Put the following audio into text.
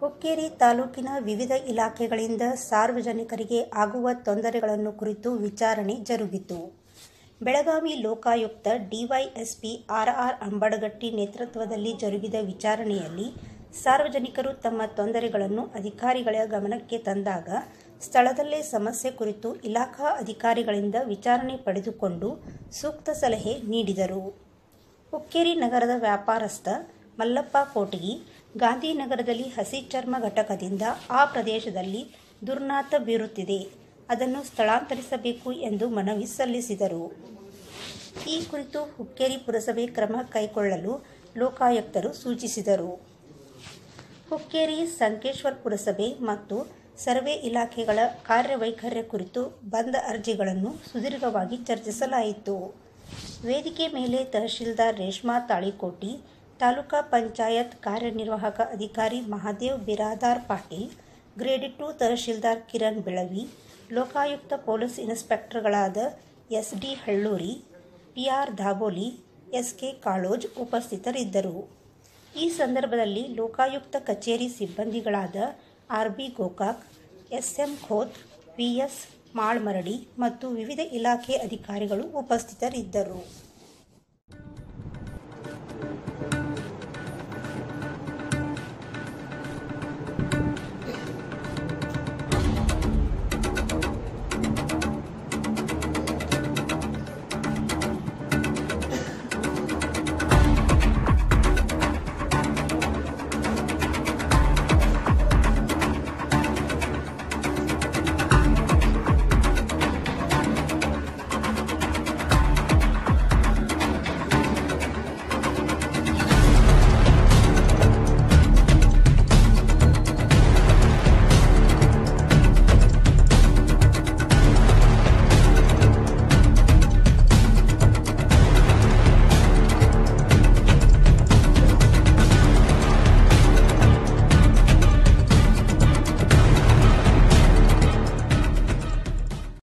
ಹುಕ್ಕೇರಿ ತಾಲೂಕಿನ ವಿವಿಧ ಇಲಾಖೆಗಳಿಂದ ಸಾರ್ವಜನಿಕರಿಗೆ ಆಗುವ ತೊಂದರೆಗಳನ್ನು ಕುರಿತು ವಿಚಾರಣೆ ಜರುಗಿತು. Belagavi Lokayukta DySP R. R. Ambadagatti ನೇತೃತ್ವದಲ್ಲಿ ಜರುಗಿದ ವಿಚಾರಣೆಯಲ್ಲಿ ಸಾರ್ವಜನಿಕರು ತಮ್ಮ ತೊಂದರೆಗಳನ್ನು ಅಧಿಕಾರಿಗಳ ಗಮನಕ್ಕೆ ತಂದಾಗ ಸ್ಥಳದಲ್ಲೇ ಸಮಸ್ಯೆ ಕುರಿತು ಇಲಾಖಾ ಅಧಿಕಾರಿಗಳಿಂದ ವಿಚಾರಣೆ ಪಡೆದುಕೊಂಡು ಸೂಕ್ತ ಸಲಹೆ ನೀಡಿದರು. ಹುಕ್ಕೇರಿ ನಗರದ ವ್ಯಾಪಾರಸ್ಥ ಮಲ್ಲಪ್ಪ ಕೋಟಗಿ ಗಾಂಧಿನಗರದಲ್ಲಿ ಹಸಿ ಚರ್ಮ ಘಟಕದಿಂದ ಆ ಪ್ರದೇಶದಲ್ಲಿ ದುರ್ನಾತ ಬೀರುತ್ತಿದೆ. ಅದನ್ನು ಸ್ಥಳಾಂತರಿಸಬೇಕು ಎಂದು ಮನವಿ ಸಲ್ಲಿಸಿದರು. ಈ ಕುರಿತು ಹುಕ್ಕೇರಿ ಪುರಸಭೆ ಕ್ರಮ ಕೈಗೊಳ್ಳಲು ಲೋಕಾಯುಕ್ತರು ಸೂಚಿಸಿದರು. ಹುಕ್ಕೇರಿ, ಸಂಕೇಶ್ವರ ಪುರಸಭೆ ಮತ್ತು ಸರ್ವೆ ಇಲಾಖೆಗಳ ಕಾರ್ಯವೈಖರಿ ಕುರಿತು ಬಂದ ಅರ್ಜಿಗಳನ್ನು ಸುದೀರ್ಘವಾಗಿ ಚರ್ಚಿಸಲಾಯಿತು. ವೇದಿಕೆ ಮೇಲೆ ತಹಶೀಲ್ದಾರ್ ರೇಷ್ಮಾ ತಾಳಿಕೋಟಿ, ತಾಲೂಕಾ ಪಂಚಾಯತ್ ಕಾರ್ಯನಿರ್ವಾಹಕ ಅಧಿಕಾರಿ Mahadeva Biradar Patil, grade two tahsildar Kiran Belavi, Lokayukta police ಇನ್ಸ್ಪೆಕ್ಟರ್ಗಳಾದ S. D. Halluri, P. R. Daboli, S. K. Kaloja ಉಪಸ್ಥಿತರಿದ್ದರು. ಈ ಸಂದರ್ಭದಲ್ಲಿ ಲೋಕಾಯುಕ್ತ ಕಚೇರಿ ಸಿಬ್ಬಂದಿಗಳಾದ R. B. Gokak, S. M. Khot, V. S. Malamaradi ಮತ್ತು ವಿವಿಧ ಇಲಾಖೆ ಅಧಿಕಾರಿಗಳು ಉಪಸ್ಥಿತರಿದ್ದರು.